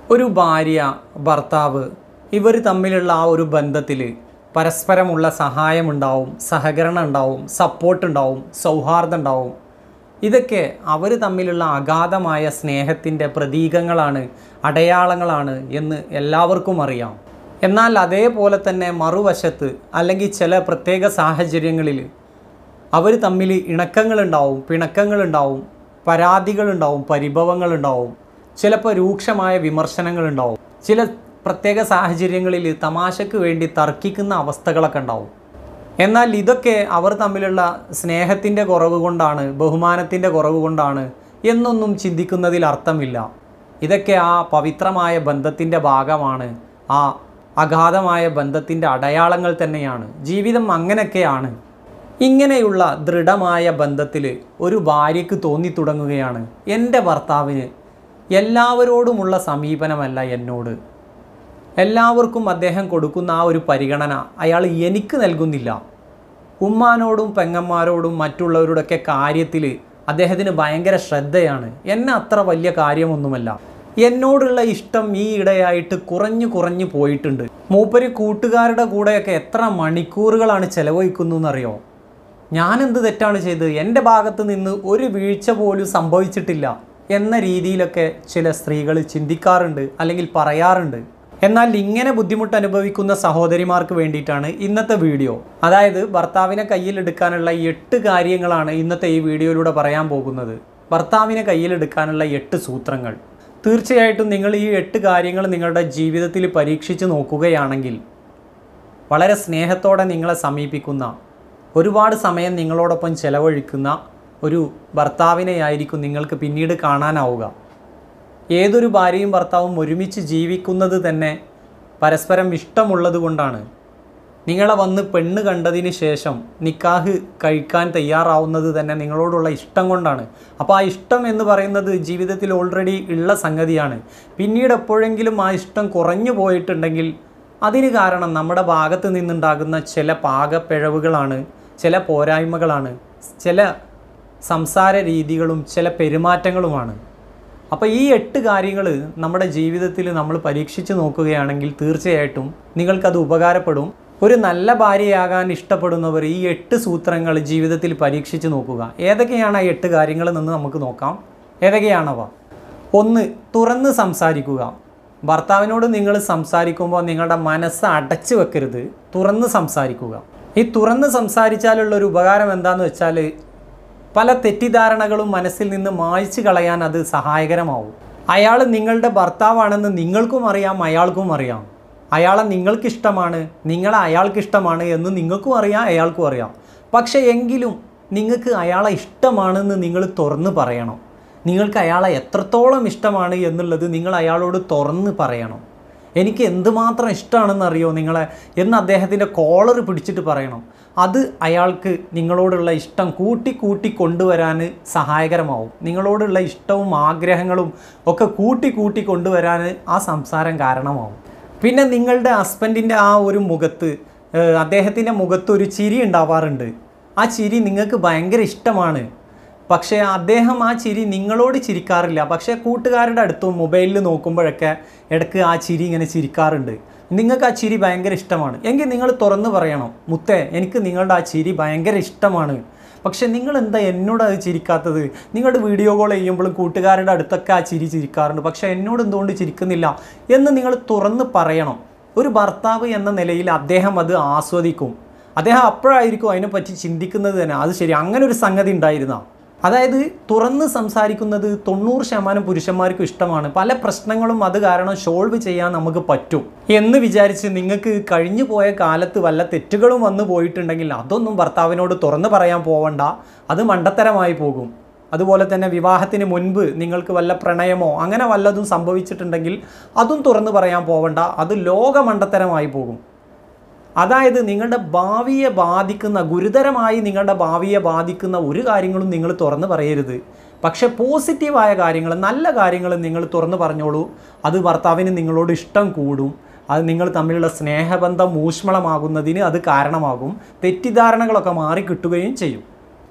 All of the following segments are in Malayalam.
ഒരു ഭാര്യ ഭർത്താവ് ഇവർ തമ്മിലുള്ള ആ ഒരു ബന്ധത്തിൽ പരസ്പരമുള്ള സഹായമുണ്ടാവും സഹകരണം ഉണ്ടാവും സപ്പോർട്ട് ഉണ്ടാവും സൗഹാർദ്ദം ഉണ്ടാവും ഇതൊക്കെ അവർ തമ്മിലുള്ള അഗാധമായ സ്നേഹത്തിൻ്റെ പ്രതീകങ്ങളാണ് അടയാളങ്ങളാണ് എന്ന് എല്ലാവർക്കും അറിയാം എന്നാൽ അതേപോലെ തന്നെ മറുവശത്ത് അല്ലെങ്കിൽ ചില പ്രത്യേക സാഹചര്യങ്ങളിൽ അവർ തമ്മിൽ ഇണക്കങ്ങളുണ്ടാവും പിണക്കങ്ങളുണ്ടാവും പരാതികളുണ്ടാവും പരിഭവങ്ങളുണ്ടാവും ചിലപ്പോൾ രൂക്ഷമായ വിമർശനങ്ങളുണ്ടാവും ചില പ്രത്യേക സാഹചര്യങ്ങളിൽ തമാശക്ക് വേണ്ടി തർക്കിക്കുന്ന അവസ്ഥകളൊക്കെ ഉണ്ടാവും എന്നാൽ ഇതൊക്കെ അവർ തമ്മിലുള്ള സ്നേഹത്തിൻ്റെ കുറവ് കൊണ്ടാണ് ബഹുമാനത്തിൻ്റെ കുറവ് കൊണ്ടാണ് എന്നൊന്നും ചിന്തിക്കുന്നതിൽ അർത്ഥമില്ല ഇതൊക്കെ ആ പവിത്രമായ ബന്ധത്തിൻ്റെ ഭാഗമാണ് ആ അഗാധമായ ബന്ധത്തിൻ്റെ അടയാളങ്ങൾ തന്നെയാണ് ജീവിതം അങ്ങനെയൊക്കെയാണ് ഇങ്ങനെയുള്ള ദൃഢമായ ബന്ധത്തിൽ ഒരു ഭാര്യയ്ക്ക് തോന്നി തുടങ്ങുകയാണ് എൻ്റെ ഭർത്താവിന് എല്ലാവരോടുമുള്ള സമീപനമല്ല എന്നോട് എല്ലാവർക്കും അദ്ദേഹം കൊടുക്കുന്ന ആ ഒരു പരിഗണന അയാൾ എനിക്ക് നൽകുന്നില്ല ഉമ്മാനോടും പെങ്ങന്മാരോടും മറ്റുള്ളവരുടെയൊക്കെ കാര്യത്തിൽ അദ്ദേഹത്തിന് ഭയങ്കര ശ്രദ്ധയാണ് എന്നെ അത്ര വലിയ കാര്യമൊന്നുമല്ല എന്നോടുള്ള ഇഷ്ടം ഈ ഇടയായിട്ട് കുറഞ്ഞു കുറഞ്ഞു പോയിട്ടുണ്ട് മൂപ്പര് കൂട്ടുകാരുടെ കൂടെയൊക്കെ എത്ര മണിക്കൂറുകളാണ് ചെലവഴിക്കുന്നു എന്നറിയോ ഞാനെന്ത് തെറ്റാണ് ചെയ്തത് എൻ്റെ ഭാഗത്ത് നിന്ന് ഒരു വീഴ്ച പോലും സംഭവിച്ചിട്ടില്ല എന്ന രീതിയിലൊക്കെ ചില സ്ത്രീകൾ ചിന്തിക്കാറുണ്ട് അല്ലെങ്കിൽ പറയാറുണ്ട് എന്നാൽ ഇങ്ങനെ ബുദ്ധിമുട്ട് അനുഭവിക്കുന്ന സഹോദരിമാർക്ക് വേണ്ടിയിട്ടാണ് ഇന്നത്തെ വീഡിയോ അതായത് ഭർത്താവിനെ കയ്യിലെടുക്കാനുള്ള എട്ട് കാര്യങ്ങളാണ് ഇന്നത്തെ ഈ വീഡിയോയിലൂടെ പറയാൻ പോകുന്നത് ഭർത്താവിനെ കയ്യിലെടുക്കാനുള്ള എട്ട് സൂത്രങ്ങൾ തീർച്ചയായിട്ടും നിങ്ങൾ ഈ എട്ട് കാര്യങ്ങൾ നിങ്ങളുടെ ജീവിതത്തിൽ പരീക്ഷിച്ച് നോക്കുകയാണെങ്കിൽ വളരെ സ്നേഹത്തോടെ നിങ്ങളെ സമീപിക്കുന്ന ഒരുപാട് സമയം നിങ്ങളോടൊപ്പം ചെലവഴിക്കുന്ന ഒരു ഭർത്താവിനെയായിരിക്കും നിങ്ങൾക്ക് പിന്നീട് കാണാനാവുക ഏതൊരു ഭാര്യയും ഭർത്താവും ഒരുമിച്ച് ജീവിക്കുന്നത് തന്നെ പരസ്പരം ഇഷ്ടമുള്ളത് കൊണ്ടാണ് നിങ്ങളെ വന്ന് പെണ്ണ് കണ്ടതിന് ശേഷം നിക്കാഹ് കഴിക്കാൻ തയ്യാറാവുന്നത് തന്നെ നിങ്ങളോടുള്ള ഇഷ്ടം കൊണ്ടാണ് അപ്പോൾ ആ ഇഷ്ടം എന്ന് പറയുന്നത് ജീവിതത്തിൽ ഓൾറെഡി ഉള്ള സംഗതിയാണ് പിന്നീട് എപ്പോഴെങ്കിലും ആ ഇഷ്ടം കുറഞ്ഞു പോയിട്ടുണ്ടെങ്കിൽ അതിന് കാരണം നമ്മുടെ ഭാഗത്ത് നിന്നുണ്ടാകുന്ന ചില പാകപ്പിഴവുകളാണ് ചില പോരായ്മകളാണ് ചില സംസാര രീതികളും ചില പെരുമാറ്റങ്ങളുമാണ് അപ്പോൾ ഈ എട്ട് കാര്യങ്ങൾ നമ്മുടെ ജീവിതത്തിൽ നമ്മൾ പരീക്ഷിച്ച് നോക്കുകയാണെങ്കിൽ തീർച്ചയായിട്ടും നിങ്ങൾക്കത് ഉപകാരപ്പെടും ഒരു നല്ല ഭാര്യയാകാൻ ഇഷ്ടപ്പെടുന്നവർ ഈ എട്ട് സൂത്രങ്ങൾ ജീവിതത്തിൽ പരീക്ഷിച്ച് നോക്കുക ഏതൊക്കെയാണ് ആ എട്ട് കാര്യങ്ങൾ എന്ന് നമുക്ക് നോക്കാം ഏതൊക്കെയാണവ ഒന്ന് തുറന്ന് സംസാരിക്കുക ഭർത്താവിനോട് നിങ്ങൾ സംസാരിക്കുമ്പോൾ നിങ്ങളുടെ മനസ്സ് അടച്ചു വെക്കരുത് തുറന്ന് സംസാരിക്കുക ഈ തുറന്ന് സംസാരിച്ചാലുള്ള ഒരു ഉപകാരം എന്താണെന്ന് വെച്ചാൽ പല തെറ്റിദ്ധാരണകളും മനസ്സിൽ നിന്ന് മായ്ച്ചു കളയാൻ അത് സഹായകരമാവും അയാൾ നിങ്ങളുടെ ഭർത്താവാണെന്ന് നിങ്ങൾക്കും അറിയാം അയാൾക്കും അറിയാം അയാളെ നിങ്ങൾക്കിഷ്ടമാണ് നിങ്ങളെ അയാൾക്കിഷ്ടമാണ് എന്ന് നിങ്ങൾക്കും അറിയാം അയാൾക്കും അറിയാം പക്ഷേ എങ്കിലും നിങ്ങൾക്ക് അയാളെ ഇഷ്ടമാണെന്ന് നിങ്ങൾ തുറന്ന് പറയണം നിങ്ങൾക്ക് അയാളെ എത്രത്തോളം ഇഷ്ടമാണ് എന്നുള്ളത് നിങ്ങൾ അയാളോട് തുറന്ന് പറയണം എനിക്ക് എന്തുമാത്രം ഇഷ്ടമാണെന്ന് അറിയോ നിങ്ങളെ എന്ന് അദ്ദേഹത്തിൻ്റെ കോളർ പിടിച്ചിട്ട് പറയണം അത് അയാൾക്ക് നിങ്ങളോടുള്ള ഇഷ്ടം കൂട്ടി കൂട്ടി കൊണ്ടുവരാൻ സഹായകരമാവും നിങ്ങളോടുള്ള ഇഷ്ടവും ആഗ്രഹങ്ങളും ഒക്കെ കൂട്ടി കൂട്ടി കൊണ്ടുവരാൻ ആ സംസാരം കാരണമാവും പിന്നെ നിങ്ങളുടെ ഹസ്ബൻഡിൻ്റെ ആ ഒരു മുഖത്ത് ഏഹ്, അദ്ദേഹത്തിൻ്റെ മുഖത്ത് ഒരു ചിരി ഉണ്ടാവാറുണ്ട് ആ ചിരി നിങ്ങൾക്ക് ഭയങ്കര ഇഷ്ടമാണ് പക്ഷേ അദ്ദേഹം ആ ചിരി നിങ്ങളോട് ചിരിക്കാറില്ല പക്ഷേ കൂട്ടുകാരുടെ അടുത്തും മൊബൈലിൽ നോക്കുമ്പോഴൊക്കെ ഇടയ്ക്ക് ആ ചിരി ഇങ്ങനെ ചിരിക്കാറുണ്ട് നിങ്ങൾക്ക് ആ ചിരി ഭയങ്കര ഇഷ്ടമാണ് എങ്കിൽ നിങ്ങൾ തുറന്ന് പറയണം മുത്തേ എനിക്ക് നിങ്ങളുടെ ആ ചിരി ഭയങ്കര ഇഷ്ടമാണ് പക്ഷേ നിങ്ങൾ എന്താ എന്നോട് അത് ചിരിക്കാത്തത് നിങ്ങളുടെ വീഡിയോ കോൾ ചെയ്യുമ്പോഴും കൂട്ടുകാരുടെ അടുത്തൊക്കെ ആ ചിരി ചിരിക്കാറുണ്ട് പക്ഷേ എന്നോട് എന്തുകൊണ്ട് ചിരിക്കുന്നില്ല എന്ന് നിങ്ങൾ തുറന്ന് പറയണം ഒരു ഭർത്താവ് എന്ന നിലയിൽ അദ്ദേഹം അത് ആസ്വദിക്കും അദ്ദേഹം അപ്പോഴായിരിക്കും അതിനെപ്പറ്റി ചിന്തിക്കുന്നത് തന്നെ അത് ശരി അങ്ങനെ ഒരു സംഗതി ഉണ്ടായിരുന്ന അതായത് തുറന്ന് സംസാരിക്കുന്നത് തൊണ്ണൂറ് ശതമാനം പുരുഷന്മാർക്കും ഇഷ്ടമാണ് പല പ്രശ്നങ്ങളും അത് കാരണം സോൾവ് ചെയ്യാൻ നമുക്ക് പറ്റും എന്ന് വിചാരിച്ച് നിങ്ങൾക്ക് കഴിഞ്ഞു പോയ കാലത്ത് വല്ല തെറ്റുകളും വന്നു പോയിട്ടുണ്ടെങ്കിൽ അതൊന്നും ഭർത്താവിനോട് തുറന്ന് പറയാൻ പോവണ്ട അത് മണ്ടത്തരമായി പോകും അതുപോലെ തന്നെ വിവാഹത്തിന് മുൻപ് നിങ്ങൾക്ക് വല്ല പ്രണയമോ അങ്ങനെ വല്ലതും സംഭവിച്ചിട്ടുണ്ടെങ്കിൽ അതും തുറന്നു പറയാൻ പോവണ്ട അത് ലോകമണ്ടത്തരമായി പോകും അതായത് നിങ്ങളുടെ ഭാവിയെ ബാധിക്കുന്ന ഗുരുതരമായി നിങ്ങളുടെ ഭാവിയെ ബാധിക്കുന്ന ഒരു കാര്യങ്ങളും നിങ്ങൾ തുറന്ന് പറയരുത് പക്ഷെ പോസിറ്റീവായ കാര്യങ്ങൾ നല്ല കാര്യങ്ങൾ നിങ്ങൾ തുറന്ന് പറഞ്ഞോളൂ അത് ഭർത്താവിന് നിങ്ങളോട് ഇഷ്ടം കൂടും അത് നിങ്ങൾ തമ്മിലുള്ള സ്നേഹബന്ധം ഊഷ്മളമാകുന്നതിന് അത് കാരണമാകും തെറ്റിദ്ധാരണകളൊക്കെ മാറി കിട്ടുകയും ചെയ്യും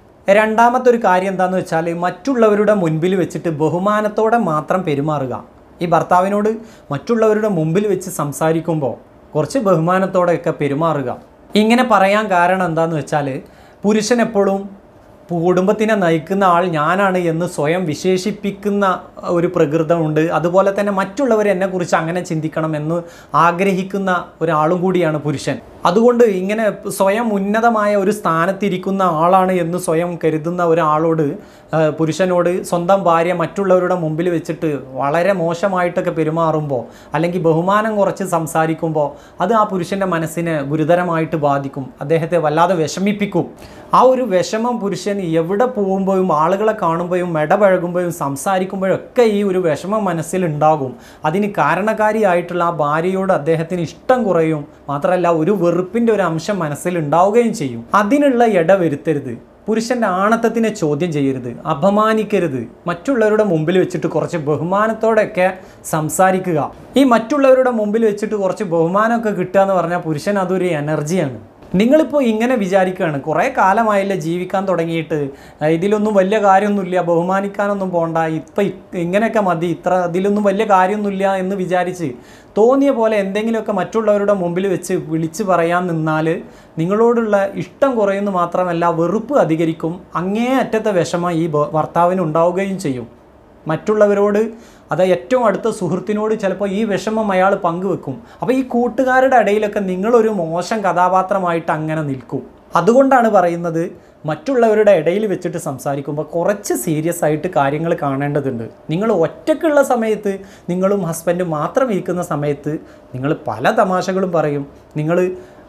രണ്ടാമത്തെ ഒരു കാര്യം എന്താണെന്ന് വെച്ചാൽ മറ്റുള്ളവരുടെ മുൻപിൽ വെച്ചിട്ട് ബഹുമാനത്തോടെ മാത്രം പെരുമാറുക ഈ ഭർത്താവിനോട് മറ്റുള്ളവരുടെ മുമ്പിൽ വെച്ച് സംസാരിക്കുമ്പോൾ കുറച്ച് ബഹുമാനത്തോടെയൊക്കെ പെരുമാറുക ഇങ്ങനെ പറയാൻ കാരണം എന്താന്ന് വെച്ചാൽ പുരുഷൻ എപ്പോഴും കുടുംബത്തിനെ നയിക്കുന്ന ആൾ ഞാനാണ് എന്ന് സ്വയം വിശേഷിപ്പിക്കുന്ന ഒരു പ്രകൃതമുണ്ട് അതുപോലെ തന്നെ മറ്റുള്ളവർ എന്നെക്കുറിച്ച് അങ്ങനെ ചിന്തിക്കണം എന്ന് ആഗ്രഹിക്കുന്ന ഒരാളും കൂടിയാണ് പുരുഷൻ അതുകൊണ്ട് ഇങ്ങനെ സ്വയം ഉന്നതമായ ഒരു സ്ഥാനത്തിരിക്കുന്ന ആളാണ് എന്ന് സ്വയം കരുതുന്ന ഒരാളോട് ആ, പുരുഷനോട് സ്വന്തം ഭാര്യ മറ്റുള്ളവരുടെ മുമ്പിൽ വെച്ചിട്ട് വളരെ മോശമായിട്ടൊക്കെ പെരുമാറുമ്പോൾ അല്ലെങ്കിൽ ബഹുമാനം കുറച്ച് സംസാരിക്കുമ്പോൾ അത് ആ പുരുഷൻ്റെ മനസ്സിനെ ഗുരുതരമായിട്ട് ബാധിക്കും അദ്ദേഹത്തെ വല്ലാതെ വിഷമിപ്പിക്കും ആ ഒരു വിഷമം പുരുഷൻ എവിടെ പോകുമ്പോഴും ആളുകളെ കാണുമ്പോഴും ഇടപഴകുമ്പോഴും സംസാരിക്കുമ്പോഴും ഒക്കെ ഈ ഒരു വിഷമം മനസ്സിലുണ്ടാകും അതിന് കാരണക്കാരിയായിട്ടുള്ള ആ ഭാര്യയോട് അദ്ദേഹത്തിന് ഇഷ്ടം കുറയും മാത്രമല്ല ഒരു വെറുപ്പിൻ്റെ ഒരു അംശം മനസ്സിലുണ്ടാവുകയും ചെയ്യും അതിനുള്ള ഇട വരുത്തരുത് പുരുഷൻ്റെ ആണത്തത്തിനെ ചോദ്യം ചെയ്യരുത് അപമാനിക്കരുത് മറ്റുള്ളവരുടെ മുമ്പിൽ വെച്ചിട്ട് കുറച്ച് ബഹുമാനത്തോടെയൊക്കെ സംസാരിക്കുക ഈ മറ്റുള്ളവരുടെ മുമ്പിൽ വെച്ചിട്ട് കുറച്ച് ബഹുമാനമൊക്കെ കിട്ടുക എന്ന് പറഞ്ഞാൽ പുരുഷൻ അതൊരു എനർജിയാണ് നിങ്ങളിപ്പോൾ ഇങ്ങനെ വിചാരിക്കുകയാണ് കുറേ കാലമായില്ലേ ജീവിക്കാൻ തുടങ്ങിയിട്ട് ഏഹ് ഇതിലൊന്നും വലിയ കാര്യമൊന്നുമില്ല ബഹുമാനിക്കാനൊന്നും പോണ്ട ഇപ്പം ഇങ്ങനെയൊക്കെ മതി ഇത്ര ഇതിലൊന്നും വലിയ കാര്യമൊന്നുമില്ല എന്ന് വിചാരിച്ച് തോന്നിയ പോലെ എന്തെങ്കിലുമൊക്കെ മറ്റുള്ളവരുടെ മുമ്പിൽ വെച്ച് വിളിച്ച് പറയാൻ നിന്നാൽ നിങ്ങളോടുള്ള ഇഷ്ടം കുറയുന്നു മാത്രമല്ല വെറുപ്പ് അധികരിക്കും അങ്ങേ അറ്റത്തെ വിഷമം ഈ ഭ- ഭർത്താവിന് ഉണ്ടാവുകയും ചെയ്യും മറ്റുള്ളവരോട് അത് ഏറ്റവും അടുത്ത സുഹൃത്തിനോട് ചിലപ്പോൾ ഈ വിഷമം അയാൾ പങ്കുവെക്കും അപ്പോൾ ഈ കൂട്ടുകാരുടെ ഇടയിലൊക്കെ നിങ്ങളൊരു മോശം കഥാപാത്രമായിട്ട് അങ്ങനെ നിൽക്കും അതുകൊണ്ടാണ് പറയുന്നത് മറ്റുള്ളവരുടെ ഇടയിൽ വെച്ചിട്ട് സംസാരിക്കുമ്പോൾ കുറച്ച് സീരിയസ് ആയിട്ട് കാര്യങ്ങൾ കാണേണ്ടതുണ്ട് നിങ്ങൾ ഒറ്റയ്ക്കുള്ള സമയത്ത് നിങ്ങളും ഹസ്ബൻഡും മാത്രം ഇരിക്കുന്ന സമയത്ത് നിങ്ങൾ പല തമാശകളും പറയും നിങ്ങൾ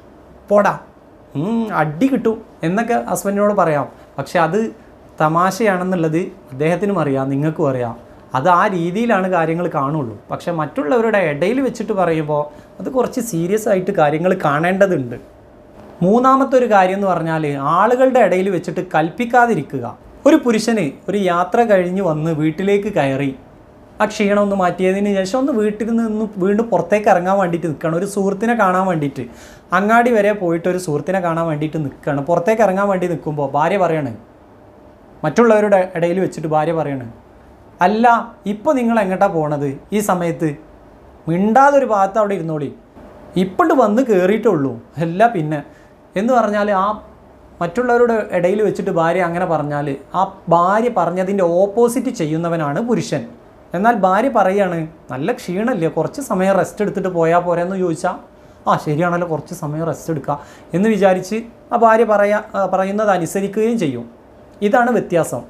പോടാ ഉം, അടി കിട്ടും എന്നൊക്കെ ഹസ്ബൻഡിനോട് പറയാം പക്ഷെ അത് തമാശയാണെന്നുള്ളത് അദ്ദേഹത്തിനും അറിയാം നിങ്ങൾക്കും അറിയാം അത് ആ രീതിയിലാണ് കാര്യങ്ങൾ കാണുള്ളൂ പക്ഷെ മറ്റുള്ളവരുടെ ഇടയിൽ വെച്ചിട്ട് പറയുമ്പോൾ അത് കുറച്ച് സീരിയസ് ആയിട്ട് കാര്യങ്ങൾ കാണേണ്ടതുണ്ട് മൂന്നാമത്തെ ഒരു കാര്യം എന്ന് പറഞ്ഞാൽ ആളുകളുടെ ഇടയിൽ വെച്ചിട്ട് കൽപ്പിക്കാതിരിക്കുക ഒരു പുരുഷന് ഒരു യാത്ര കഴിഞ്ഞ് വന്ന് വീട്ടിലേക്ക് കയറി ആ ക്ഷീണം ഒന്ന് മാറ്റിയതിന് ശേഷം ഒന്ന് വീട്ടിൽ നിന്ന് വീണ്ടും പുറത്തേക്ക് ഇറങ്ങാൻ വേണ്ടിയിട്ട് നിൽക്കുകയാണ് ഒരു സുഹൃത്തിനെ കാണാൻ വേണ്ടിയിട്ട് അങ്ങാടി വരെ പോയിട്ട് ഒരു സുഹൃത്തിനെ കാണാൻ വേണ്ടിയിട്ട് നിൽക്കുകയാണ് പുറത്തേക്ക് ഇറങ്ങാൻ വേണ്ടി നിൽക്കുമ്പോൾ ഭാര്യ പറയാണ് മറ്റുള്ളവരുടെ ഇടയിൽ വെച്ചിട്ട് ഭാര്യ പറയാണ് അല്ല ഇപ്പോൾ നിങ്ങൾ എങ്ങോട്ടാ പോണത് ഈ സമയത്ത് മിണ്ടാതെ ഒരു ഭാഗത്ത് അവിടെ ഇരുന്നോളി ഇപ്പോണ്ട് വന്ന് കയറിയിട്ടുള്ളൂ അല്ല പിന്നെ എന്ന് പറഞ്ഞാൽ ആ മറ്റുള്ളവരുടെ ഇടയിൽ വെച്ചിട്ട് ഭാര്യ അങ്ങനെ പറഞ്ഞാൽ ആ ഭാര്യ പറഞ്ഞതിൻ്റെ ഓപ്പോസിറ്റ് ചെയ്യുന്നവനാണ് പുരുഷൻ എന്നാൽ ഭാര്യ പറയാണ് നല്ല ക്ഷീണമില്ലേ കുറച്ച് സമയം റെസ്റ്റ് എടുത്തിട്ട് പോയാൽ പോരെ എന്ന് ചോദിച്ചാൽ ആ ശരിയാണല്ലോ കുറച്ച് സമയം റെസ്റ്റ് എടുക്കുക എന്ന് വിചാരിച്ച് ആ ഭാര്യ പറയാ ആ, പറയുന്നത് അനുസരിക്കുകയും ചെയ്യും ഇതാണ് വ്യത്യാസം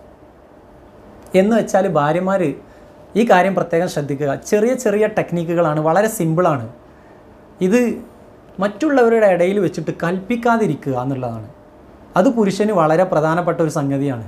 എന്ന് വെച്ചാൽ ഭാര്യമാർ ഈ കാര്യം പ്രത്യേകം ശ്രദ്ധിക്കുക ചെറിയ ചെറിയ ടെക്നിക്കുകളാണ് വളരെ സിമ്പിളാണ് ഇത് മറ്റുള്ളവരുടെ ഇടയിൽ വെച്ചിട്ട് കൽപ്പിക്കാതിരിക്കുക എന്നുള്ളതാണ് അത് പുരുഷന് വളരെ പ്രധാനപ്പെട്ട ഒരു സംഗതിയാണ്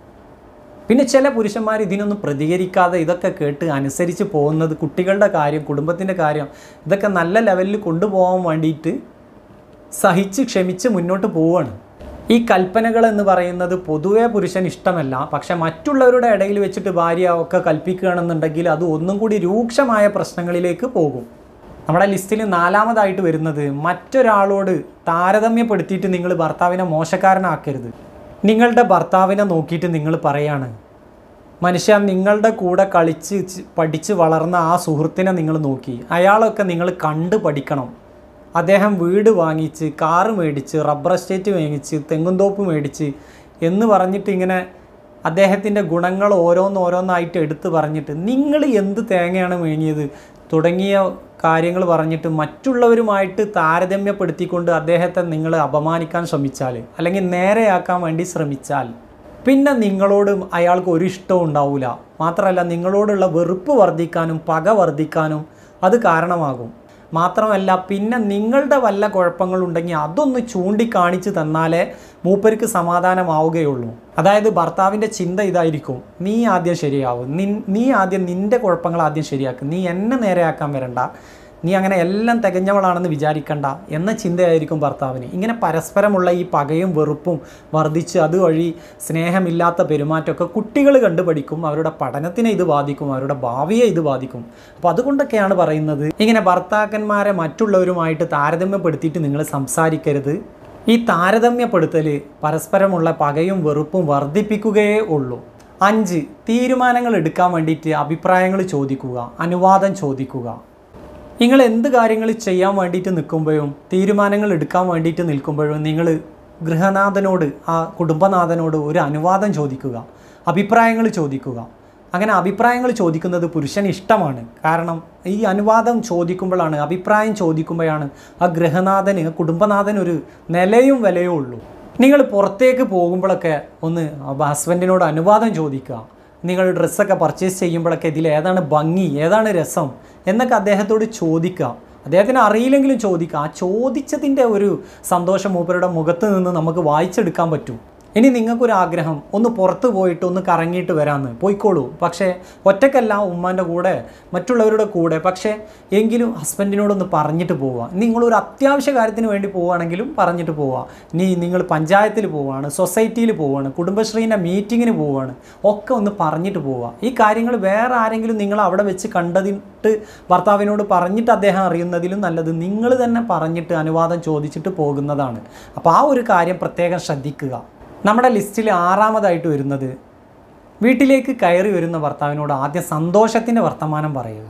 പിന്നെ ചില പുരുഷന്മാർ ഇതിനൊന്നും പ്രതികരിക്കാതെ ഇതൊക്കെ കേട്ട് അനുസരിച്ച് പോകുന്നത് കുട്ടികളുടെ കാര്യം കുടുംബത്തിൻ്റെ കാര്യം ഇതൊക്കെ നല്ല ലെവലിൽ കൊണ്ടുപോകാൻ വേണ്ടിയിട്ട് സഹിച്ച് ക്ഷമിച്ച് മുന്നോട്ട് പോവുകയാണ് ഈ കൽപ്പനകൾ എന്ന് പറയുന്നത് പൊതുവേ പുരുഷൻ ഇഷ്ടമല്ല പക്ഷെ മറ്റുള്ളവരുടെ ഇടയിൽ വെച്ചിട്ട് ഭാര്യ ഒക്കെ കൽപ്പിക്കുകയാണെന്നുണ്ടെങ്കിൽ അത് ഒന്നും കൂടി രൂക്ഷമായ പ്രശ്നങ്ങളിലേക്ക് പോകും നമ്മുടെ ലിസ്റ്റിൽ നാലാമതായിട്ട് വരുന്നത് മറ്റൊരാളോട് താരതമ്യപ്പെടുത്തിയിട്ട് നിങ്ങൾ ഭർത്താവിനെ മോശക്കാരനാക്കരുത് നിങ്ങളുടെ ഭർത്താവിനെ നോക്കിയിട്ട് നിങ്ങൾ പറയാണ് മനുഷ്യ നിങ്ങളുടെ കൂടെ കളിച്ച് ച് പഠിച്ച് വളർന്ന ആ സുഹൃത്തിനെ നിങ്ങൾ നോക്കി അയാളൊക്കെ നിങ്ങൾ കണ്ട് പഠിക്കണം അദ്ദേഹം വീട് വാങ്ങിച്ച് കാറ് മേടിച്ച് റബ്ബർ എസ്റ്റേറ്റ് മേടിച്ച് തെങ്ങുംതോപ്പ് മേടിച്ച് എന്ന് പറഞ്ഞിട്ട് ഇങ്ങനെ അദ്ദേഹത്തിൻ്റെ ഗുണങ്ങൾ ഓരോന്നോരോന്നായിട്ട് എടുത്ത് പറഞ്ഞിട്ട് നിങ്ങൾ എന്ത് തേങ്ങയാണ് മേങ്ങിയത് തുടങ്ങിയ കാര്യങ്ങൾ പറഞ്ഞിട്ട് മറ്റുള്ളവരുമായിട്ട് താരതമ്യപ്പെടുത്തിക്കൊണ്ട് അദ്ദേഹത്തെ നിങ്ങൾ അപമാനിക്കാൻ ശ്രമിച്ചാൽ അല്ലെങ്കിൽ നേരെയാക്കാൻ വേണ്ടി ശ്രമിച്ചാൽ പിന്നെ നിങ്ങളോട് അയാൾക്ക് ഒരു ഇഷ്ടവും ഉണ്ടാവില്ല മാത്രമല്ല നിങ്ങളോടുള്ള വെറുപ്പ് വർദ്ധിക്കാനും പക വർദ്ധിക്കാനും അത് കാരണമാകും മാത്രമല്ല പിന്നെ നിങ്ങളുടെ വല്ല കുഴപ്പങ്ങളുണ്ടെങ്കിൽ അതൊന്ന് ചൂണ്ടിക്കാണിച്ച് തന്നാലേ മൂപ്പർക്ക് സമാധാനമാവുകയുള്ളൂ അതായത് ഭർത്താവിൻ്റെ ചിന്ത ഇതായിരിക്കും നീ ആദ്യം ശരിയാവും നിൻ നീ ആദ്യം നിൻ്റെ കുഴപ്പങ്ങൾ ആദ്യം ശരിയാക്കും നീ എന്നെ നേരെയാക്കാൻ വരണ്ട നീ അങ്ങനെ എല്ലാം തികഞ്ഞവളാണെന്ന് വിചാരിക്കണ്ട എന്ന ചിന്തയായിരിക്കും ഭർത്താവിന് ഇങ്ങനെ പരസ്പരമുള്ള ഈ പകയും വെറുപ്പും വർദ്ധിച്ച് അതുവഴി സ്നേഹമില്ലാത്ത പെരുമാറ്റമൊക്കെ കുട്ടികൾ കണ്ടുപഠിക്കും അവരുടെ പഠനത്തിനെ ഇത് ബാധിക്കും അവരുടെ ഭാവിയെ ഇത് ബാധിക്കും അപ്പോൾ അതുകൊണ്ടൊക്കെയാണ് പറയുന്നത് ഇങ്ങനെ ഭർത്താക്കന്മാരെ മറ്റുള്ളവരുമായിട്ട് താരതമ്യപ്പെടുത്തിയിട്ട് നിങ്ങൾ സംസാരിക്കരുത് ഈ താരതമ്യപ്പെടുത്തൽ പരസ്പരമുള്ള പകയും വെറുപ്പും വർദ്ധിപ്പിക്കുകയേ ഉള്ളൂ അഞ്ച് തീരുമാനങ്ങൾ എടുക്കാൻ വേണ്ടിയിട്ട് അഭിപ്രായങ്ങൾ ചോദിക്കുക അനുവാദം ചോദിക്കുക നിങ്ങൾ എന്ത് കാര്യങ്ങൾ ചെയ്യാൻ വേണ്ടിയിട്ട് നിൽക്കുമ്പോഴും തീരുമാനങ്ങൾ എടുക്കാൻ വേണ്ടിയിട്ട് നിൽക്കുമ്പോഴും നിങ്ങൾ ഗൃഹനാഥനോട് ആ കുടുംബനാഥനോട് ഒരു അനുവാദം ചോദിക്കുക അഭിപ്രായങ്ങൾ ചോദിക്കുക അങ്ങനെ അഭിപ്രായങ്ങൾ ചോദിക്കുന്നത് പുരുഷന് ഇഷ്ടമാണ് കാരണം ഈ അനുവാദം ചോദിക്കുമ്പോഴാണ് അഭിപ്രായം ചോദിക്കുമ്പോഴാണ് ആ ഗൃഹനാഥന് ആ കുടുംബനാഥന് ഒരു നിലയും വിലയും ഉള്ളൂ നിങ്ങൾ പുറത്തേക്ക് പോകുമ്പോഴൊക്കെ ഒന്ന് ഹസ്ബൻഡിനോട് അനുവാദം ചോദിക്കുക നിങ്ങൾ ഡ്രസ്സൊക്കെ പർച്ചേസ് ചെയ്യുമ്പോഴൊക്കെ ഇതിൽ ഏതാണ് ഭംഗി ഏതാണ് രസം എന്നൊക്കെ അദ്ദേഹത്തോട് ചോദിക്കുക അദ്ദേഹത്തിന് അറിയില്ലെങ്കിലും ചോദിക്കുക ആ ചോദിച്ചതിൻ്റെ ഒരു സന്തോഷം മൂപ്പരുടെ മുഖത്ത് നിന്ന് നമുക്ക് വായിച്ചെടുക്കാൻ പറ്റും ഇനി നിങ്ങൾക്കൊരു ആഗ്രഹം ഒന്ന് പുറത്ത് പോയിട്ട് ഒന്ന് കറങ്ങിയിട്ട് വരാമെന്ന് പോയിക്കോളൂ പക്ഷേ ഒറ്റക്കല്ല ഉമ്മാൻ്റെ കൂടെ മറ്റുള്ളവരുടെ കൂടെ പക്ഷേ എങ്കിലും ഹസ്ബൻഡിനോടൊന്ന് പറഞ്ഞിട്ട് പോവുക നിങ്ങളൊരു അത്യാവശ്യ കാര്യത്തിന് വേണ്ടി പോവുകയാണെങ്കിലും പറഞ്ഞിട്ട് പോവുക ഇനി നിങ്ങൾ പഞ്ചായത്തിൽ പോവുകയാണ് സൊസൈറ്റിയിൽ പോവുകയാണ് കുടുംബശ്രീൻ്റെ മീറ്റിങ്ങിന് പോവുകയാണ് ഒക്കെ ഒന്ന് പറഞ്ഞിട്ട് പോവുക ഈ കാര്യങ്ങൾ വേറെ ആരെങ്കിലും നിങ്ങൾ അവിടെ വെച്ച് കണ്ടതിട്ട് ഭർത്താവിനോട് പറഞ്ഞിട്ട് അദ്ദേഹം അറിയുന്നതിലും നല്ലത് നിങ്ങൾ തന്നെ പറഞ്ഞിട്ട് അനുവാദം ചോദിച്ചിട്ട് പോകുന്നതാണ് അപ്പോൾ ആ ഒരു കാര്യം പ്രത്യേകം ശ്രദ്ധിക്കുക നമ്മുടെ ലിസ്റ്റിൽ ആറാമതായിട്ട് വരുന്നത് വീട്ടിലേക്ക് കയറി വരുന്ന ഭർത്താവിനോട് ആദ്യം സന്തോഷത്തിൻ്റെ വർത്തമാനം പറയുക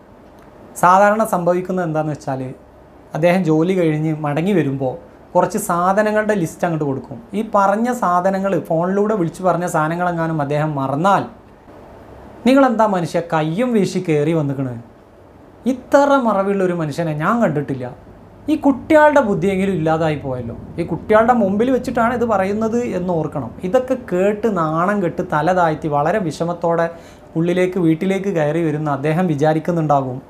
സാധാരണ സംഭവിക്കുന്നത് എന്താണെന്ന് വെച്ചാൽ അദ്ദേഹം ജോലി കഴിഞ്ഞ് മടങ്ങി വരുമ്പോൾ കുറച്ച് സാധനങ്ങളുടെ ലിസ്റ്റ് അങ്ങോട്ട് കൊടുക്കും ഈ പറഞ്ഞ സാധനങ്ങൾ ഫോണിലൂടെ വിളിച്ചു പറഞ്ഞ സാധനങ്ങളെങ്ങാനും അദ്ദേഹം മറന്നാൽ നിങ്ങളെന്താ മനുഷ്യ കയ്യും വീശി കയറി വന്നിക്കണ് ഇത്ര മറവിയുള്ള ഒരു മനുഷ്യനെ ഞാൻ കണ്ടിട്ടില്ല ഈ കുട്ടികളുടെ ബുദ്ധിയെങ്കിലും ഇല്ലാതായി പോയല്ലോ ഈ കുട്ടികളുടെ മുമ്പിൽ വെച്ചിട്ടാണ് ഇത് പറയുന്നത് എന്ന് ഓർക്കണം ഇതൊക്കെ കേട്ട് നാണം കെട്ട് തല താഴ്ത്തി വളരെ വിഷമത്തോടെ ഉള്ളിലേക്ക് വീട്ടിലേക്ക് കയറി വരുന്ന അദ്ദേഹം വിചാരിക്കുന്നുണ്ടാകും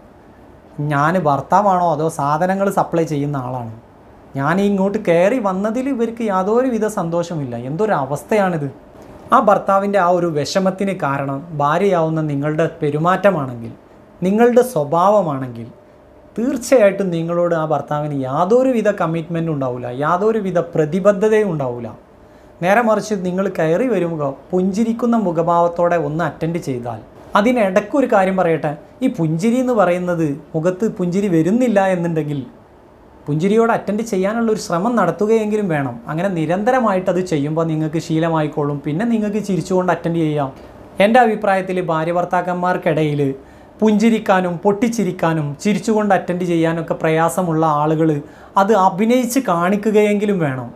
ഞാൻ ഭർത്താവാണോ അതോ സാധനങ്ങൾ സപ്ലൈ ചെയ്യുന്ന ആളാണ് ഞാൻ ഇങ്ങോട്ട് കയറി വന്നതിൽ ഇവർക്ക് യാതൊരു വിധ സന്തോഷമില്ല എന്തൊരു അവസ്ഥയാണിത് ആ ഭർത്താവിൻ്റെ ആ ഒരു വിഷമത്തിന് കാരണം ഭാര്യയാവുന്ന നിങ്ങളുടെ പെരുമാറ്റമാണെങ്കിൽ നിങ്ങളുടെ സ്വഭാവമാണെങ്കിൽ തീർച്ചയായിട്ടും നിങ്ങളോട് ആ ഭർത്താവിന് യാതൊരു വിധ കമ്മിറ്റ്മെൻറ്റും ഉണ്ടാവില്ല യാതൊരു വിധ പ്രതിബദ്ധതയും ഉണ്ടാവില്ല നേരെ മറിച്ച് നിങ്ങൾ കയറി വരുമ്പോൾ പുഞ്ചിരിക്കുന്ന മുഖഭാവത്തോടെ ഒന്ന് അറ്റൻഡ് ചെയ്താൽ അതിനിടയ്ക്ക് ഒരു കാര്യം പറയട്ടെ ഈ പുഞ്ചിരി എന്ന് പറയുന്നത് മുഖത്ത് പുഞ്ചിരി വരുന്നില്ല എന്നുണ്ടെങ്കിൽ പുഞ്ചിരിയോട് അറ്റൻഡ് ചെയ്യാനുള്ള ഒരു ശ്രമം നടത്തുകയെങ്കിലും വേണം അങ്ങനെ നിരന്തരമായിട്ട് അത് ചെയ്യുമ്പോൾ നിങ്ങൾക്ക് ശീലമായിക്കോളും പിന്നെ നിങ്ങൾക്ക് ചിരിച്ചുകൊണ്ട് അറ്റൻഡ് ചെയ്യാം എൻ്റെ അഭിപ്രായത്തിൽ ഭാര്യ ഭർത്താക്കന്മാർക്കിടയിൽ പുഞ്ചിരിക്കാനും പൊട്ടിച്ചിരിക്കാനും ചിരിച്ചുകൊണ്ട് അറ്റൻഡ് ചെയ്യാനൊക്കെ പ്രയാസമുള്ള ആളുകൾ അത് അഭിനയിച്ച് കാണിക്കുകയെങ്കിലും വേണം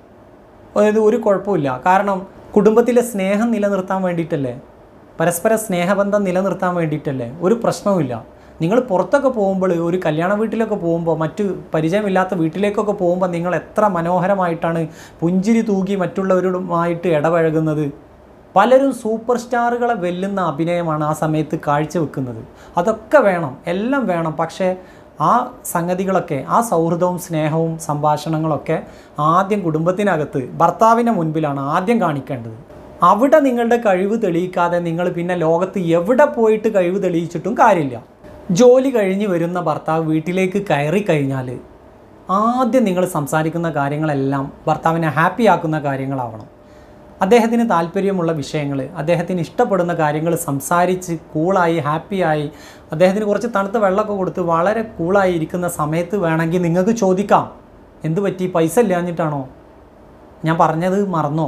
അതായത് ഒരു കുഴപ്പമില്ല കാരണം കുടുംബത്തിലെ സ്നേഹം നിലനിർത്താൻ വേണ്ടിയിട്ടല്ലേ പരസ്പര സ്നേഹബന്ധം നിലനിർത്താൻ വേണ്ടിയിട്ടല്ലേ ഒരു പ്രശ്നവുമില്ല നിങ്ങൾ പുറത്തൊക്കെ പോകുമ്പോൾ ഒരു കല്യാണ വീട്ടിലൊക്കെ പോകുമ്പോൾ മറ്റു പരിചയമില്ലാത്ത വീട്ടിലേക്കൊക്കെ പോകുമ്പോൾ നിങ്ങൾ എത്ര മനോഹരമായിട്ടാണ് പുഞ്ചിരി തൂകി മറ്റുള്ളവരുമായിട്ട് ഇടപഴകുന്നത് പലരും സൂപ്പർ സ്റ്റാറുകളെ വെല്ലുന്ന അഭിനയമാണ് ആ സമയത്ത് കാഴ്ചവെക്കുന്നത് അതൊക്കെ വേണം എല്ലാം വേണം പക്ഷേ ആ സംഗതികളൊക്കെ ആ സൗഹൃദവും സ്നേഹവും സംഭാഷണങ്ങളൊക്കെ ആദ്യം കുടുംബത്തിനകത്ത് ഭർത്താവിൻ്റെ മുൻപിലാണ് ആദ്യം കാണിക്കേണ്ടത് അവിടെ നിങ്ങളുടെ കഴിവ് തെളിയിക്കാതെ നിങ്ങൾ പിന്നെ ലോകത്ത് എവിടെ പോയിട്ട് കഴിവ് തെളിയിച്ചിട്ടും കാര്യമില്ല ജോലി കഴിഞ്ഞ് വരുന്ന ഭർത്താവ് വീട്ടിലേക്ക് കയറി കഴിഞ്ഞാൽ ആദ്യം നിങ്ങൾ സംസാരിക്കുന്ന കാര്യങ്ങളെല്ലാം ഭർത്താവിനെ ഹാപ്പി ആക്കുന്ന കാര്യങ്ങളാവണം അദ്ദേഹത്തിന് താല്പര്യമുള്ള വിഷയങ്ങൾ അദ്ദേഹത്തിന് ഇഷ്ടപ്പെടുന്ന കാര്യങ്ങൾ സംസാരിച്ച് കൂളായി ഹാപ്പിയായി അദ്ദേഹത്തിന് കുറച്ച് തണുത്ത വെള്ളമൊക്കെ കൊടുത്ത് വളരെ കൂളായി ഇരിക്കുന്ന സമയത്ത് വേണമെങ്കിൽ നിങ്ങൾക്ക് ചോദിക്കാം എന്ത് പറ്റി പൈസ ഇല്ലാഞ്ഞിട്ടാണോ ഞാൻ പറഞ്ഞത് മറന്നോ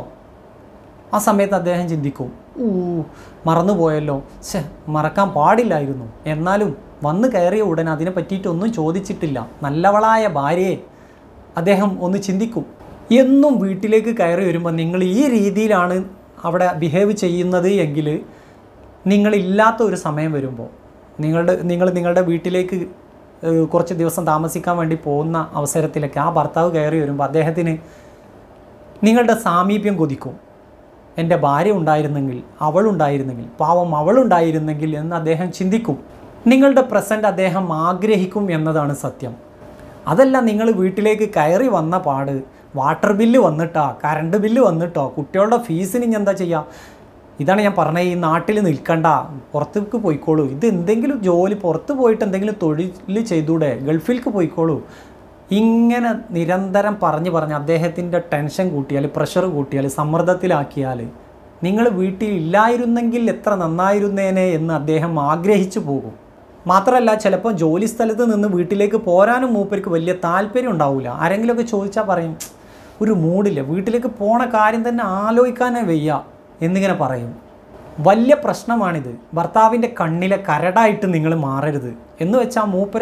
ആ സമയത്ത് അദ്ദേഹം ചിന്തിക്കും ഊ മറന്നുപോയല്ലോ ഛെ മറക്കാൻ പാടില്ലായിരുന്നു എന്നാലും വന്ന് കയറിയ ഉടൻ അതിനെ പറ്റിയിട്ടൊന്നും ചോദിച്ചിട്ടില്ല നല്ലവളായ ഭാര്യയെ അദ്ദേഹം ഒന്ന് ചിന്തിക്കും എന്നും വീട്ടിലേക്ക് കയറി വരുമ്പോൾ നിങ്ങൾ ഈ രീതിയിലാണ് അവിടെ ബിഹേവ് ചെയ്യുന്നത് എങ്കിൽ നിങ്ങളില്ലാത്ത ഒരു സമയം വരുമ്പോൾ നിങ്ങളുടെ നിങ്ങൾ നിങ്ങളുടെ വീട്ടിലേക്ക് ഏഹ്, കുറച്ച് ദിവസം താമസിക്കാൻ വേണ്ടി പോകുന്ന അവസരത്തിലൊക്കെ ആ ഭർത്താവ് കയറി വരുമ്പോൾ അദ്ദേഹത്തിന് നിങ്ങളുടെ സാമീപ്യം കൊതിക്കും എൻ്റെ ഭാര്യ ഉണ്ടായിരുന്നെങ്കിൽ അവളുണ്ടായിരുന്നെങ്കിൽ പാവം അവളുണ്ടായിരുന്നെങ്കിൽ എന്ന് അദ്ദേഹം ചിന്തിക്കും നിങ്ങളുടെ പ്രസൻറ്റ് അദ്ദേഹം ആഗ്രഹിക്കും എന്നതാണ് സത്യം അതല്ല നിങ്ങൾ വീട്ടിലേക്ക് കയറി വന്ന പാട് വാട്ടർ ബില്ല് വന്നിട്ടാ കറണ്ട് ബില്ല് വന്നിട്ടോ കുട്ടികളുടെ ഫീസിന് ഇനി എന്താ ചെയ്യുക ഇതാണ് ഞാൻ പറഞ്ഞത് ഈ നാട്ടിൽ നിൽക്കണ്ട പുറത്തേക്ക് പോയിക്കോളൂ ഇത് എന്തെങ്കിലും ജോലി പുറത്ത് പോയിട്ട് എന്തെങ്കിലും തൊഴിൽ ചെയ്തൂടെ ഗൾഫിലേക്ക് പോയിക്കോളൂ ഇങ്ങനെ നിരന്തരം പറഞ്ഞ് പറഞ്ഞ് അദ്ദേഹത്തിൻ്റെ ടെൻഷൻ കൂട്ടിയാൽ പ്രഷർ കൂട്ടിയാൽ സമ്മർദ്ദത്തിലാക്കിയാൽ നിങ്ങൾ വീട്ടിൽ ഇല്ലായിരുന്നെങ്കിൽ എത്ര നന്നായിരുന്നേനെ എന്ന് അദ്ദേഹം ആഗ്രഹിച്ചു പോകും മാത്രമല്ല ചിലപ്പോൾ ജോലി സ്ഥലത്ത് നിന്ന് വീട്ടിലേക്ക് പോരാനും മൂപ്പർക്ക് വലിയ താല്പര്യം ഉണ്ടാവില്ല ആരെങ്കിലുമൊക്കെ ചോദിച്ചാൽ പറയും ഒരു മൂഡില്ല വീട്ടിലേക്ക് പോണ കാര്യം തന്നെ ആലോചിക്കാനേ വയ്യ എന്നിങ്ങനെ പറയും വലിയ പ്രശ്നമാണിത് ഭർത്താവിൻ്റെ കണ്ണിലെ കരടായിട്ട് നിങ്ങൾ മാറരുത് എന്ന് വെച്ചാൽ മൂപ്പര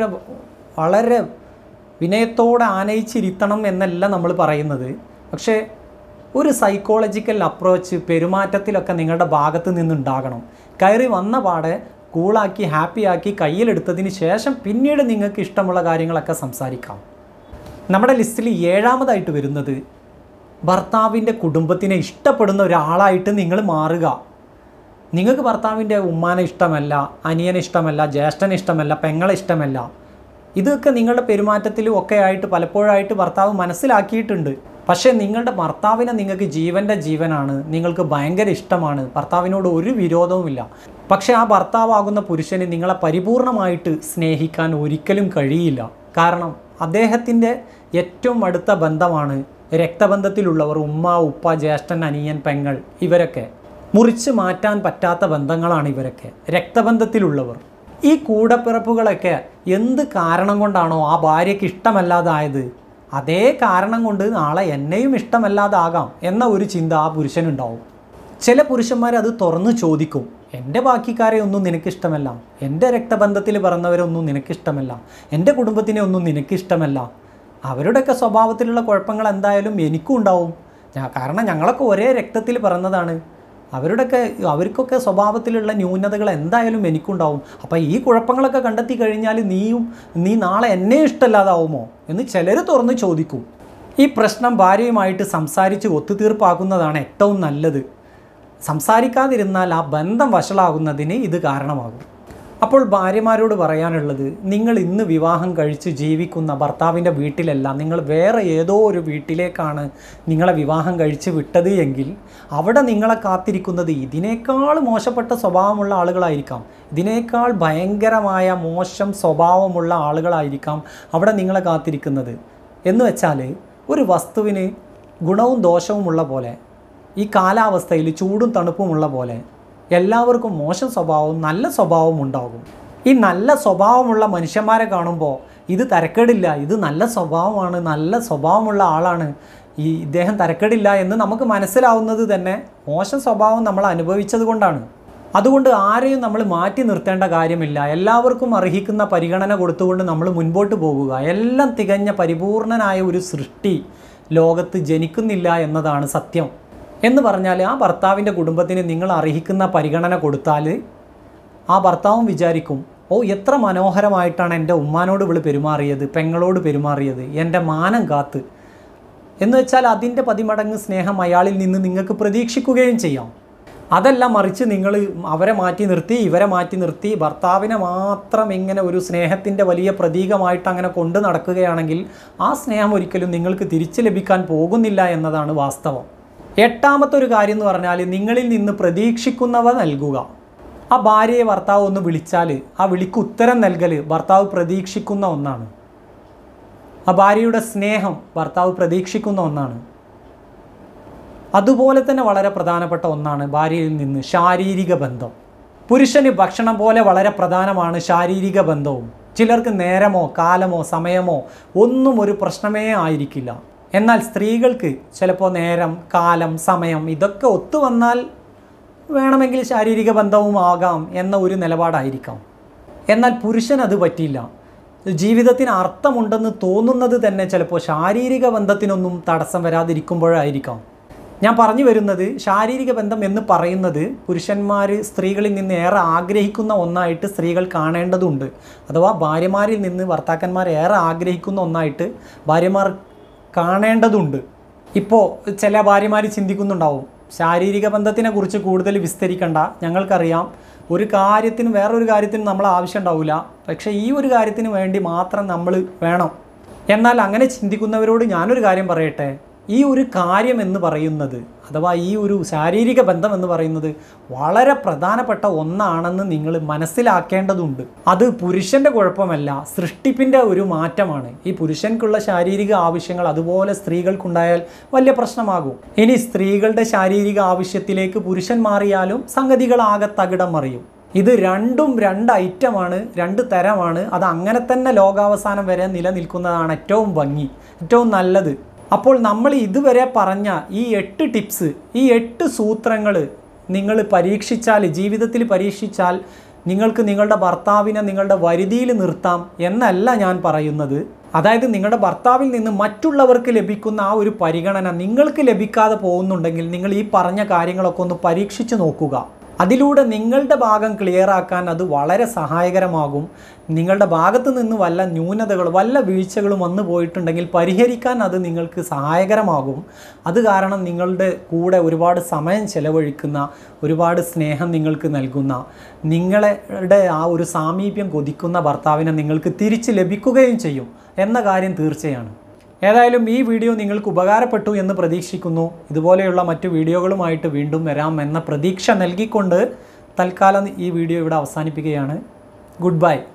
വളരെ വിനയത്തോടെ ആനയിച്ചിരുത്തണം എന്നല്ല നമ്മൾ പറയുന്നത് പക്ഷേ ഒരു സൈക്കോളജിക്കൽ അപ്രോച്ച് പെരുമാറ്റത്തിലൊക്കെ നിങ്ങളുടെ ഭാഗത്ത് നിന്നുണ്ടാകണം കയറി വന്ന പാടെ കൂളാക്കി ഹാപ്പിയാക്കി കയ്യിലെടുത്തതിന് ശേഷം പിന്നീട് നിങ്ങൾക്ക് ഇഷ്ടമുള്ള കാര്യങ്ങളൊക്കെ സംസാരിക്കാം നമ്മുടെ ലിസ്റ്റിൽ ഏഴാമതായിട്ട് വരുന്നത് ഭർത്താവിൻ്റെ കുടുംബത്തിനെ ഇഷ്ടപ്പെടുന്ന ഒരാളായിട്ട് നിങ്ങൾ മാറുക നിങ്ങൾക്ക് ഭർത്താവിൻ്റെ ഉമ്മാനെ ഇഷ്ടമല്ല അനിയനെ ഇഷ്ടമല്ല ജ്യേഷ്ഠനെ ഇഷ്ടമല്ല പെങ്ങളെ ഇഷ്ടമല്ല ഇതൊക്കെ നിങ്ങളുടെ പെരുമാറ്റത്തിലും ഒക്കെ ആയിട്ട് പലപ്പോഴായിട്ട് ഭർത്താവ് മനസ്സിലാക്കിയിട്ടുണ്ട് പക്ഷേ നിങ്ങളുടെ ഭർത്താവിനെ നിങ്ങൾക്ക് ജീവൻ്റെ ജീവനാണ് നിങ്ങൾക്ക് ഭയങ്കര ഇഷ്ടമാണ് ഭർത്താവിനോട് ഒരു വിരോധവുമില്ല പക്ഷേ ആ ഭർത്താവാകുന്ന പുരുഷന് നിങ്ങളെ പരിപൂർണമായിട്ട് സ്നേഹിക്കാൻ ഒരിക്കലും കഴിയില്ല കാരണം അദ്ദേഹത്തിൻ്റെ ഏറ്റവും അടുത്ത ബന്ധമാണ് രക്തബന്ധത്തിലുള്ളവർ ഉമ്മ ഉപ്പ ജ്യേഷ്ഠൻ അനിയൻ പെങ്ങൾ ഇവരൊക്കെ മുറിച്ച് മാറ്റാൻ പറ്റാത്ത ബന്ധങ്ങളാണ് ഇവരൊക്കെ രക്തബന്ധത്തിലുള്ളവർ ഈ കൂടപ്പിറപ്പുകളൊക്കെ എന്ത് കാരണം കൊണ്ടാണോ ആ ഭാര്യയ്ക്ക് ഇഷ്ടമല്ലാതായത് അതേ കാരണം കൊണ്ട് നാളെ എന്നെയും ഇഷ്ടമല്ലാതാകാം എന്ന ഒരു ചിന്ത ആ പുരുഷനുണ്ടാവും ചില പുരുഷന്മാർ അത് തുറന്നു ചോദിക്കും എൻ്റെ ബാക്കിക്കാരെ ഒന്നും നിനക്കിഷ്ടമല്ല എൻ്റെ രക്തബന്ധത്തിൽ പറഞ്ഞവരൊന്നും നിനക്കിഷ്ടമല്ല എൻ്റെ കുടുംബത്തിനെ ഒന്നും നിനക്കിഷ്ടമല്ല അവരുടെയൊക്കെ സ്വഭാവത്തിലുള്ള കുഴപ്പങ്ങൾ എന്തായാലും എനിക്കും ഉണ്ടാവും ഞാൻ കാരണം ഞങ്ങളൊക്കെ ഒരേ രക്തത്തിൽ പിറന്നതാണ് അവരുടെയൊക്കെ അവർക്കൊക്കെ സ്വഭാവത്തിലുള്ള ന്യൂനതകൾ എന്തായാലും എനിക്കുണ്ടാവും അപ്പോൾ ഈ കുഴപ്പങ്ങളൊക്കെ കണ്ടെത്തി കഴിഞ്ഞാൽ നീയും നീ നാളെ എന്നെ ഇഷ്ടമല്ലാതാവുമോ എന്ന് ചിലർ തുറന്ന് ചോദിക്കും ഈ പ്രശ്നം ഭാര്യയുമായിട്ട് സംസാരിച്ച് ഒത്തുതീർപ്പാക്കുന്നതാണ് ഏറ്റവും നല്ലത് സംസാരിക്കാതിരുന്നാൽ ആ ബന്ധം വഷളാകുന്നതിന് ഇത് കാരണമാകും അപ്പോൾ ഭാര്യമാരോട് പറയാനുള്ളത് നിങ്ങൾ ഇന്ന് വിവാഹം കഴിച്ച് ജീവിക്കുന്ന ഭർത്താവിൻ്റെ വീട്ടിലല്ല നിങ്ങൾ വേറെ ഏതോ ഒരു വീട്ടിലേക്കാണ് നിങ്ങളെ വിവാഹം കഴിച്ച് വിട്ടത് എങ്കിൽ അവിടെ നിങ്ങളെ കാത്തിരിക്കുന്നത് ഇതിനേക്കാൾ മോശപ്പെട്ട സ്വഭാവമുള്ള ആളുകളായിരിക്കാം ഇതിനേക്കാൾ ഭയങ്കരമായ മോശം സ്വഭാവമുള്ള ആളുകളായിരിക്കാം അവിടെ നിങ്ങളെ കാത്തിരിക്കുന്നത് എന്ന് വെച്ചാൽ ഒരു വസ്തുവിന് ഗുണവും ദോഷവുമുള്ള പോലെ ഈ കാലാവസ്ഥയിൽ ചൂടും തണുപ്പുമുള്ള പോലെ എല്ലാവർക്കും മോശം സ്വഭാവവും നല്ല സ്വഭാവവും ഉണ്ടാകും ഈ നല്ല സ്വഭാവമുള്ള മനുഷ്യന്മാരെ കാണുമ്പോൾ ഇത് തരക്കേടില്ല ഇത് നല്ല സ്വഭാവമാണ് നല്ല സ്വഭാവമുള്ള ആളാണ് ഈ ഇദ്ദേഹം തരക്കേടില്ല എന്ന് നമുക്ക് മനസ്സിലാവുന്നത് തന്നെ മോശം സ്വഭാവം നമ്മൾ അനുഭവിച്ചത് കൊണ്ടാണ് അതുകൊണ്ട് ആരെയും നമ്മൾ മാറ്റി നിർത്തേണ്ട കാര്യമില്ല എല്ലാവർക്കും അർഹിക്കുന്ന പരിഗണന കൊടുത്തുകൊണ്ട് നമ്മൾ മുൻപോട്ട് പോകുക എല്ലാം തികഞ്ഞ പരിപൂർണനായ ഒരു സൃഷ്ടി ലോകത്ത് ജനിക്കുന്നില്ല എന്നതാണ് സത്യം എന്ന് പറഞ്ഞാൽ ആ ഭർത്താവിൻ്റെ കുടുംബത്തിന് നിങ്ങൾ അർഹിക്കുന്ന പരിഗണന കൊടുത്താൽ ആ ഭർത്താവും വിചാരിക്കും ഓ എത്ര മനോഹരമായിട്ടാണ് എൻ്റെ ഉമ്മാനോട് ഇവള് പെരുമാറിയത് പെങ്ങളോട് പെരുമാറിയത് എൻ്റെ മാനം കാത്ത് എന്ന് വെച്ചാൽ അതിൻ്റെ പതിമടങ്ങ് സ്നേഹം അയാളിൽ നിന്ന് നിങ്ങൾക്ക് പ്രതീക്ഷിക്കുകയും ചെയ്യാം അതല്ല മറിച്ച് നിങ്ങൾ അവരെ മാറ്റി നിർത്തി ഇവരെ മാറ്റി നിർത്തി ഭർത്താവിനെ മാത്രം ഇങ്ങനെ ഒരു സ്നേഹത്തിൻ്റെ വലിയ പ്രതീകമായിട്ട് അങ്ങനെ കൊണ്ടു നടക്കുകയാണെങ്കിൽ ആ സ്നേഹം ഒരിക്കലും നിങ്ങൾക്ക് തിരിച്ചു ലഭിക്കാൻ പോകുന്നില്ല എന്നതാണ് വാസ്തവം എട്ടാമത്തെ ഒരു കാര്യം എന്ന് പറഞ്ഞാൽ നിങ്ങളിൽ നിന്ന് പ്രതീക്ഷിക്കുന്നവ നൽകുക ആ ഭാര്യയെ ഭർത്താവ് ഒന്ന് വിളിച്ചാൽ ആ വിളിക്ക് ഉത്തരം നൽകൽ ഭർത്താവ് പ്രതീക്ഷിക്കുന്ന ഒന്നാണ് ആ ഭാര്യയുടെ സ്നേഹം ഭർത്താവ് പ്രതീക്ഷിക്കുന്ന ഒന്നാണ് അതുപോലെ തന്നെ വളരെ പ്രധാനപ്പെട്ട ഒന്നാണ് ഭാര്യയിൽ നിന്ന് ശാരീരിക ബന്ധം പുരുഷന് ഭക്ഷണം പോലെ വളരെ പ്രധാനമാണ് ശാരീരിക ബന്ധവും ചിലർക്ക് നേരമോ കാലമോ സമയമോ ഒന്നും ഒരു പ്രശ്നമേ ആയിരിക്കില്ല എന്നാൽ സ്ത്രീകൾക്ക് ചിലപ്പോൾ നേരം കാലം സമയം ഇതൊക്കെ ഒത്തുവന്നാൽ വേണമെങ്കിൽ ശാരീരിക ബന്ധവും ആകാം എന്ന ഒരു നിലപാടായിരിക്കാം എന്നാൽ പുരുഷൻ അത് പറ്റില്ല ജീവിതത്തിന് അർത്ഥമുണ്ടെന്ന് തോന്നുന്നത് തന്നെ ചിലപ്പോൾ ശാരീരിക ബന്ധത്തിനൊന്നും തടസ്സം വരാതിരിക്കുമ്പോഴായിരിക്കാം ഞാൻ പറഞ്ഞു വരുന്നത് ശാരീരിക ബന്ധം എന്ന് പറയുന്നത് പുരുഷന്മാർ സ്ത്രീകളിൽ നിന്ന് ഏറെ ആഗ്രഹിക്കുന്ന ഒന്നായിട്ട് സ്ത്രീകൾ കാണേണ്ടതുണ്ട് അഥവാ ഭാര്യമാരിൽ നിന്ന് ഭർത്താക്കന്മാർ ഏറെ ആഗ്രഹിക്കുന്ന ഒന്നായിട്ട് ഭാര്യമാർ കാണേണ്ടതുണ്ട് ഇപ്പോൾ ചില ഭാര്യമാർ ചിന്തിക്കുന്നുണ്ടാവും ശാരീരിക ബന്ധത്തിനെ കുറിച്ച് കൂടുതൽ വിസ്തരിക്കണ്ട ഞങ്ങൾക്കറിയാം ഒരു കാര്യത്തിനും വേറൊരു കാര്യത്തിനും നമ്മൾ ആവശ്യം ഉണ്ടാവില്ല പക്ഷേ ഈ ഒരു കാര്യത്തിന് വേണ്ടി മാത്രം നമ്മൾ വേണം എന്നാൽ അങ്ങനെ ചിന്തിക്കുന്നവരോട് ഞാനൊരു കാര്യം പറയട്ടെ ഈ ഒരു കാര്യം എന്ന് പറയുന്നത് അഥവാ ഈ ഒരു ശാരീരിക ബന്ധം എന്ന് പറയുന്നത് വളരെ പ്രധാനപ്പെട്ട ഒന്നാണെന്ന് നിങ്ങൾ മനസ്സിലാക്കേണ്ടതുണ്ട് അത് പുരുഷൻ്റെ കുഴപ്പമല്ല സൃഷ്ടിപ്പിൻ്റെ ഒരു മാറ്റമാണ് ഈ പുരുഷൻക്കുള്ള ശാരീരിക ആവശ്യങ്ങൾ അതുപോലെ സ്ത്രീകൾക്കുണ്ടായാൽ വലിയ പ്രശ്നമാകും ഇനി സ്ത്രീകളുടെ ശാരീരിക ആവശ്യത്തിലേക്ക് പുരുഷൻ മാറിയാലും സംഗതികളാകെ തകിടം മറിയും ഇത് രണ്ടും രണ്ട് ഐറ്റമാണ് രണ്ട് തരമാണ് അത് അങ്ങനെ തന്നെ ലോകാവസാനം വരെ നിലനിൽക്കുന്നതാണ് ഏറ്റവും ഭംഗി ഏറ്റവും നല്ലത് അപ്പോൾ നമ്മൾ ഇതുവരെ പറഞ്ഞ ഈ എട്ട് ടിപ്സ് ഈ എട്ട് സൂത്രങ്ങൾ നിങ്ങൾ പരീക്ഷിച്ചാൽ ജീവിതത്തിൽ പരീക്ഷിച്ചാൽ നിങ്ങൾക്ക് നിങ്ങളുടെ ഭർത്താവിനെ നിങ്ങളുടെ വരുതിയിൽ നിർത്താം എന്നല്ല ഞാൻ പറയുന്നത് അതായത് നിങ്ങളുടെ ഭർത്താവിൽ നിന്ന് മറ്റുള്ളവർക്ക് ലഭിക്കുന്ന ആ ഒരു പരിഗണന നിങ്ങൾക്ക് ലഭിക്കാതെ പോകുന്നുണ്ടെങ്കിൽ നിങ്ങൾ ഈ പറഞ്ഞ കാര്യങ്ങളൊക്കെ ഒന്ന് പരീക്ഷിച്ച് നോക്കുക അതിലൂടെ നിങ്ങളുടെ ഭാഗം ക്ലിയർ ആക്കാൻ അത് വളരെ സഹായകരമാകും നിങ്ങളുടെ ഭാഗത്ത് നിന്ന് വല്ല ന്യൂനതകൾ വല്ല വീഴ്ചകളും വന്നു പോയിട്ടുണ്ടെങ്കിൽ പരിഹരിക്കാൻ അത് നിങ്ങൾക്ക് സഹായകരമാകും അത് കാരണം നിങ്ങളുടെ കൂടെ ഒരുപാട് സമയം ചെലവഴിക്കുന്ന ഒരുപാട് സ്നേഹം നിങ്ങൾക്ക് നൽകുന്ന നിങ്ങളുടെ ആ ഒരു സാമീപ്യം കൊതിക്കുന്ന ഭർത്താവിനെ നിങ്ങൾക്ക് തിരിച്ച് ലഭിക്കുകയും ചെയ്യും എന്ന കാര്യം തീർച്ചയാണ് ഏതായാലും ഈ വീഡിയോ നിങ്ങൾക്ക് ഉപകാരപ്പെട്ടു എന്ന് പ്രതീക്ഷിക്കുന്നു ഇതുപോലെയുള്ള മറ്റു വീഡിയോകളുമായിട്ട് വീണ്ടും വരാം എന്ന പ്രതീക്ഷ നൽകിക്കൊണ്ട് തൽക്കാലം ഈ വീഡിയോ ഇവിടെ അവസാനിപ്പിക്കുകയാണ് ഗുഡ് ബൈ